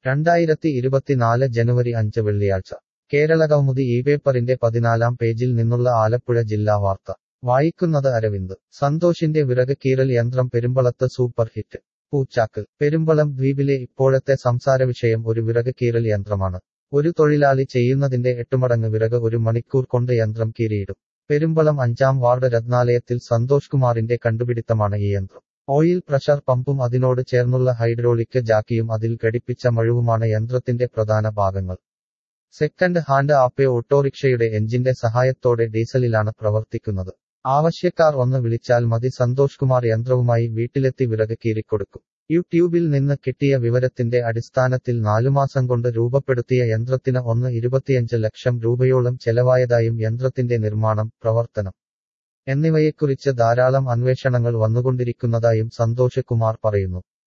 രണ്ടായിരത്തി ഇരുപത്തിനാല് ജനുവരി അഞ്ച് വെള്ളിയാഴ്ച കേരളകൗമുദി ഈ പേപ്പറിന്റെ പതിനാലാം പേജിൽ നിന്നുള്ള ആലപ്പുഴ ജില്ലാ വാർത്ത വായിക്കുന്നത് അരവിന്ദ് സന്തോഷിന്റെ വിറക് കീറൽ യന്ത്രം പെരുമ്പളത്ത് സൂപ്പർ ഹിറ്റ് പൂച്ചാക്ക് പെരുമ്പളം ദ്വീപിലെ ഇപ്പോഴത്തെ സംസാരവിഷയം ഒരു വിറക് കീറൽ യന്ത്രമാണ് ഒരു തൊഴിലാളി ചെയ്യുന്നതിന്റെ എട്ടുമടങ്ങ് വിറക് ഒരു മണിക്കൂർ കൊണ്ട് യന്ത്രം കീറിയിടും പെരുമ്പളം അഞ്ചാം വാർഡ് രത്നാലയത്തിൽ സന്തോഷ് കുമാറിന്റെ കണ്ടുപിടിത്തമാണ് ഈ യന്ത്രം ഓയിൽ പ്രഷർ പമ്പും അതിനോട് ചേർന്നുള്ള ഹൈഡ്രോളിക് ജാക്കിയും അതിൽ ഘടിപ്പിച്ച മഴുവുമാണ് യന്ത്രത്തിന്റെ പ്രധാന ഭാഗങ്ങൾ സെക്കൻഡ് ഹാൻഡ് ആപ്പെ ഓട്ടോറിക്ഷയുടെ എഞ്ചിന്റെ സഹായത്തോടെ ഡീസലിലാണ് പ്രവർത്തിക്കുന്നത് ആവശ്യക്കാർ ഒന്ന് വിളിച്ചാൽ മതി സന്തോഷ് കുമാർ യന്ത്രവുമായി വീട്ടിലെത്തി വിറക് കീറിക്കൊടുക്കും യൂട്യൂബിൽ നിന്ന് കിട്ടിയ വിവരത്തിന്റെ അടിസ്ഥാനത്തിൽ നാലുമാസം കൊണ്ട് രൂപപ്പെടുത്തിയ യന്ത്രത്തിന് ഒന്ന് ഇരുപത്തിയഞ്ച് ലക്ഷം രൂപയോളം ചെലവായതായും യന്ത്രത്തിന്റെ നിർമ്മാണം പ്രവർത്തനം എന്നിവയെക്കുറിച്ച് ധാരാളം അന്വേഷണങ്ങൾ വന്നുകൊണ്ടിരിക്കുന്നതായും സന്തോഷ് കുമാർ പറയുന്നു